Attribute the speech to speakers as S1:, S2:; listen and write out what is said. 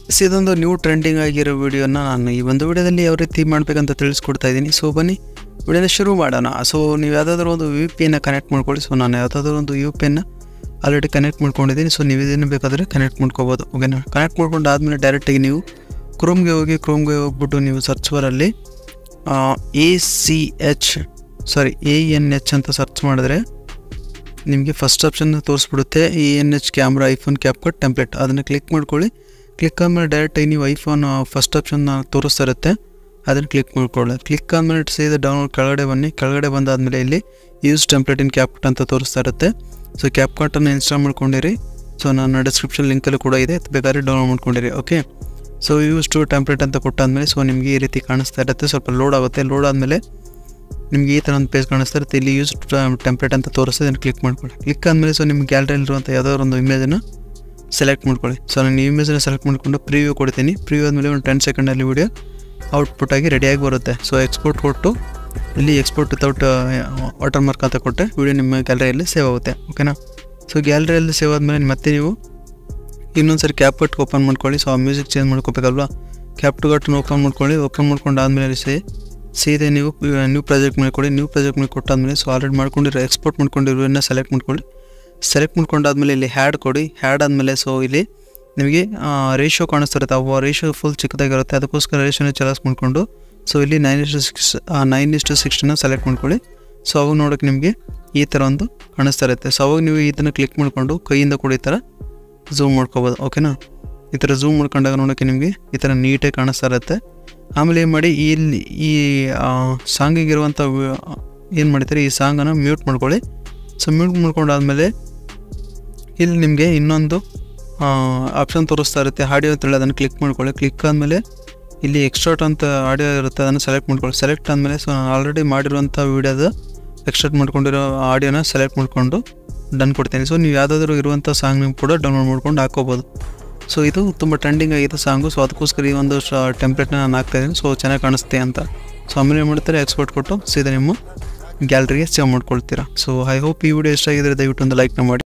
S1: so ಇದೊಂದು new trending ಆಗಿರೋ ವಿಡಿಯೋನ ನಾನು ಈ ಒಂದು ವಿಡಿಯೋದಲ್ಲಿ ಯಾವ ರೀತಿ ಮಾಡಬೇಕಂತ ತಿಳಿಸ್ಕೊಡ್ತಾ ಇದ್ದೀನಿ ಸೊ ಬನ್ನಿ ವಿಡಿಯೋನ ಶುರು ಮಾಡೋಣ ಸೊ ನೀವು ಯಾವುದಾದ್ರೂ ಒಂದು ಯು ಪಿ ಎನ್ನ ಕನೆಕ್ಟ್ ಮಾಡ್ಕೊಳ್ಳಿ ಸೊ ನಾನು ಯಾವುದಾದ್ರೂ ಒಂದು ಯು ಪಿ ಎನ್ನ ಆಲ್ರೆಡಿ ಕನೆಕ್ಟ್ ಮಾಡ್ಕೊಂಡಿದ್ದೀನಿ ಸೊ ನೀವು ಇದನ್ನು ಬೇಕಾದರೆ ಕನೆಕ್ಟ್ ಮಾಡ್ಕೋಬೋದು ಓಕೆನಾ ಕನೆಕ್ಟ್ ಮಾಡ್ಕೊಂಡು ಆದಮೇಲೆ ಡೈರೆಕ್ಟಾಗಿ ನೀವು ಕ್ರೋಮ್ಗೆ ಹೋಗಿ ಕ್ರೋಮ್ಗೆ ಹೋಗ್ಬಿಟ್ಟು ನೀವು ಸರ್ಚ್ ಬಾರಲ್ಲಿ A C H sorry A N H ಅಂತ ಸರ್ಚ್ ಮಾಡಿದ್ರೆ ನಿಮಗೆ ಫಸ್ಟ್ ಆಪ್ಷನ್ ತೋರಿಸ್ಬಿಡುತ್ತೆ A N H camera iPhone CapCut template ಅದನ್ನು ಕ್ಲಿಕ್ ಮಾಡ್ಕೊಳ್ಳಿ ಕ್ಲಿಕ್ ಆದಮೇಲೆ ಡೈರೆಕ್ಟಾಗಿ ನೀವು ಐಫೋನ್ ಫಸ್ಟ್ ಆಪ್ಷನ್ ತೋರಿಸ್ತಾ ಇರುತ್ತೆ ಅದನ್ನು ಕ್ಲಿಕ್ ಮಾಡ್ಕೊಳ್ಳಿ ಕ್ಲಿಕ್ ಆದಮೇಲೆ ಸೀದಾ ಡೌನ್ಲೋಡ್ ಕೆಳಗಡೆ ಬನ್ನಿ ಕೆಳಗಡೆ ಬಂದಾದಮೇಲೆ ಇಲ್ಲಿ ಯೂಸ್ ಟೆಂಪ್ಲೇಟ್ ಇನ್ ಕ್ಯಾಪ್ಕಟ್ ಅಂತ ತೋರಿಸ್ತಾ ಇರುತ್ತೆ ಸೊ ಕ್ಯಾಪ್ಕಟನ್ನು ಇನ್ಸ್ಟಾಲ್ ಮಾಡ್ಕೊಂಡಿರಿ ಸೊ ನನ್ನ ಡಿಸ್ಕ್ರಿಪ್ಷನ್ ಲಿಂಕಲ್ಲೂ ಕೂಡ ಇದೆ ಬೇಕಾದ್ರೆ ಡೌನ್ಲೋಡ್ ಮಾಡ್ಕೊಂಡಿರಿ okay so use to template ಅಂತ ಕೊಟ್ಟಾದ್ಮೇಲೆ ಸೊ ನಿಮಗೆ ಈ ರೀತಿ ಕಾಣಿಸ್ತಾ ಇರುತ್ತೆ ಸ್ವಲ್ಪ ಲೋಡ್ ಆಗುತ್ತೆ ಲೋಡ್ ಆದಮೇಲೆ ನಿಮಗೆ ಈ ಥರ ಒಂದು ಪೇಜ್ ಕಾಣಿಸ್ತಾ ಇರುತ್ತೆ ಇಲ್ಲಿ ಯೂಸ್ ಟೆಂಪ್ಲೇಟ್ ಅಂತ ತೋರಿಸ್ತದೆ ಅದನ್ನು ಕ್ಲಿಕ್ ಮಾಡ್ಕೊಳ್ಳಿ ಕ್ಲಿಕ್ ಆದಮೇಲೆ ಸೊ ನಿಮ್ಮ ಗ್ಯಾಲರಿಯಲ್ಲಿರುವಂಥ ಯಾವುದಾದ್ರು ಒಂದು ಇಮೇಜನ್ನು ಸೆಲೆಕ್ಟ್ ಮಾಡ್ಕೊಳ್ಳಿ ಸೊ ನಾನು ಇಮೇಜನ್ನು ಸೆಲೆಕ್ಟ್ ಮಾಡಿಕೊಂಡು ಪ್ರಿವ್ಯೂ ಕೊಡ್ತೀನಿ ಪ್ರಿವ್ಯೂ ಆದಮೇಲೆ ಒಂದು ಟೆನ್ ಸೆಕೆಂಡಲ್ಲಿ ವಿಡಿಯೋ ಔಟ್ಪುಟ್ ಆಗಿ ರೆಡಿಯಾಗಿ ಬರುತ್ತೆ ಸೊ ಎಕ್ಸ್ಪೋರ್ಟ್ ಕೊಟ್ಟು ಇಲ್ಲಿ ಎಕ್ಸ್ಪೋರ್ಟ್ ವಿತೌಟ್ ವಾಟರ್ ಮಾರ್ಕ್ ಅಂತ ಕೊಟ್ಟರೆ ವಿಡಿಯೋ ನಿಮ್ಮ ಗ್ಯಾಲರಿಯಲ್ಲಿ ಸೇವ್ ಆಗುತ್ತೆ ಓಕೆನಾ ಸೊ ಗ್ಯಾಲರಿಯಲ್ಲಿ ಸೇವ್ ಆದಮೇಲೆ ಮತ್ತೆ ನೀವು ಇನ್ನೊಂದು ಸರಿ ಕ್ಯಾಪ್ ಕಟ್ ಓಪನ್ ಮಾಡ್ಕೊಳ್ಳಿ ಸೊ ಆ ಮ್ಯೂಸಿಕ್ ಚೇಂಜ್ ಮಾಡ್ಕೋಬೇಕಲ್ವಾ ಕ್ಯಾಪ್ ಟು ಕಟ್ನ ಓಪನ್ ಮಾಡ್ಕೊಳ್ಳಿ ಓಪನ್ ಮಾಡ್ಕೊಂಡು ಆದಮೇಲೆ ಸೇ ಸೀದಾ ನೀವು ನ್ಯೂ ಪ್ರಾಜೆಕ್ಟ್ ಮಾಡ್ಕೊಳ್ಳಿ ನ್ಯೂ ಪ್ರಾಜೆಕ್ಟ್ ಮೇಲೆ ಕೊಟ್ಟಾದ್ಮೇಲೆ ಸೊ ಆಲ್ರೆಡಿ ಮಾಡ್ಕೊಂಡಿರೋ ಎಕ್ಸ್ಪೋರ್ಟ್ ಮಾಡ್ಕೊಂಡಿರೋದನ್ನ ಸೆಲೆಕ್ಟ್ ಮಾಡ್ಕೊಳ್ಳಿ ಸೆಲೆಕ್ಟ್ ಮಾಡ್ಕೊಂಡಾದ್ಮೇಲೆ ಇಲ್ಲಿ ಹ್ಯಾಡ್ ಕೊಡಿ ಹ್ಯಾಡ್ ಆದಮೇಲೆ ಸೊ ಇಲ್ಲಿ ನಿಮಗೆ ರೇಷಿಯೋ ಕಾಣಿಸ್ತಿರುತ್ತೆ ಅವು ರೇಷಿಯೋ ಫುಲ್ ಚಿಕ್ಕದಾಗಿರುತ್ತೆ ಅದಕ್ಕೋಸ್ಕರ ರೇಷಿಯೋನ ಚಲಾಸ್ ಮಾಡಿಕೊಂಡು ಸೊ ಇಲ್ಲಿ ನೈನ್ ಇಷ್ಟು ಸಿಕ್ಸ್ ನೈನ್ ಇಷ್ಟು ಸಿಕ್ಸ್ಟನ್ನ ಸೆಲೆಕ್ಟ್ ಮಾಡ್ಕೊಳ್ಳಿ ಸೊ ಅವಾಗ ನೋಡೋಕೆ ನಿಮಗೆ ಈ ಥರ ಒಂದು ಕಾಣಿಸ್ತಾ ಇರುತ್ತೆ ಸೊ ಅವಾಗ ನೀವು ಇದನ್ನು ಕ್ಲಿಕ್ ಮಾಡಿಕೊಂಡು ಕೈಯಿಂದ ಕೂಡ ಈ ಥರ ಝೂಮ್ ಮಾಡ್ಕೋಬೋದು ಓಕೆನಾ ಈ ಥರ ಝೂಮ್ ಮಾಡ್ಕೊಂಡಾಗ ನೋಡೋಕ್ಕೆ ನಿಮಗೆ ಈ ಥರ ನೀಟಾಗಿ ಕಾಣಿಸ್ತಾ ಇರುತ್ತೆ ಆಮೇಲೆ ಏನು ಮಾಡಿ ಇಲ್ಲಿ ಈ ಸಾಂಗಿಗಿರುವಂಥ ಏನು ಮಾಡ್ತೀರಿ ಈ ಸಾಂಗನ್ನು ಮ್ಯೂಟ್ ಮಾಡ್ಕೊಳ್ಳಿ ಸೊ ಮ್ಯೂಟ್ ಮಾಡ್ಕೊಂಡಾದ್ಮೇಲೆ ಇಲ್ಲಿ ನಿಮಗೆ ಇನ್ನೊಂದು ಆಪ್ಷನ್ ತೋರಿಸ್ತಾ ಇರುತ್ತೆ ಆಡಿಯೋ ಅಂತೇಳಿ ಅದನ್ನು ಕ್ಲಿಕ್ ಮಾಡ್ಕೊಳ್ಳಿ ಕ್ಲಿಕ್ ಆದಮೇಲೆ ಇಲ್ಲಿ ಎಕ್ಸ್ಟ್ರಾಟ್ ಅಂತ ಆಡಿಯೋ ಇರುತ್ತೆ ಅದನ್ನು ಸೆಲೆಕ್ಟ್ ಮಾಡ್ಕೊಳ್ಳಿ ಸೆಲೆಕ್ಟ್ ಆದಮೇಲೆ ಸೊ ನಾನು ಆಲ್ರೆಡಿ ಮಾಡಿರುವಂಥ ವೀಡಿಯೋದ ಎಕ್ಸ್ಟ್ರಾಕ್ಟ್ ಮಾಡ್ಕೊಂಡಿರೋ ಆಡಿಯೋನ ಸೆಲೆಕ್ಟ್ ಮಾಡಿಕೊಂಡು ಡನ್ ಕೊಡ್ತೀನಿ ಸೊ ನೀವು ಯಾವುದಾದ್ರೂ ಇರುವಂಥ ಸಾಂಗ್ ನೀವು ಕೂಡ ಡೌನ್ಲೋಡ್ ಮಾಡ್ಕೊಂಡು ಹಾಕೋಬೋದು ಸೊ ಇದು ತುಂಬ ಟ್ರೆಂಡಿಂಗ್ ಆಗಿದೆ ಸಾಂಗು ಸೊ ಅದಕ್ಕೋಸ್ಕರ ಈ ಒಂದು ಟೆಂಪ್ಲೇಟ್ನ ನಾನು ಹಾಕ್ತಾಯಿದ್ದೀನಿ ಸೊ ಚೆನ್ನಾಗಿ ಕಾಣಿಸುತ್ತೆ ಅಂತ ಸೊ ಆಮೇಲೆ ಏನು ಮಾಡ್ತಾರೆ ಎಕ್ಸ್ಪೋರ್ಟ್ ಕೊಟ್ಟು ಸೀದಾ ನಿಮ್ಮ ಗ್ಯಾಲರಿಗೆ ಸೇವ್ ಮಾಡ್ಕೊಳ್ತೀರಾ ಸೊ ಐ ಹೋಪ್ ಈ ವಿಡಿಯೋ ಇಷ್ಟ ಆಗಿದ್ರೆ ದಯವಿಟ್ಟು ಒಂದು ಲೈಕ್ನ ಮಾಡಿ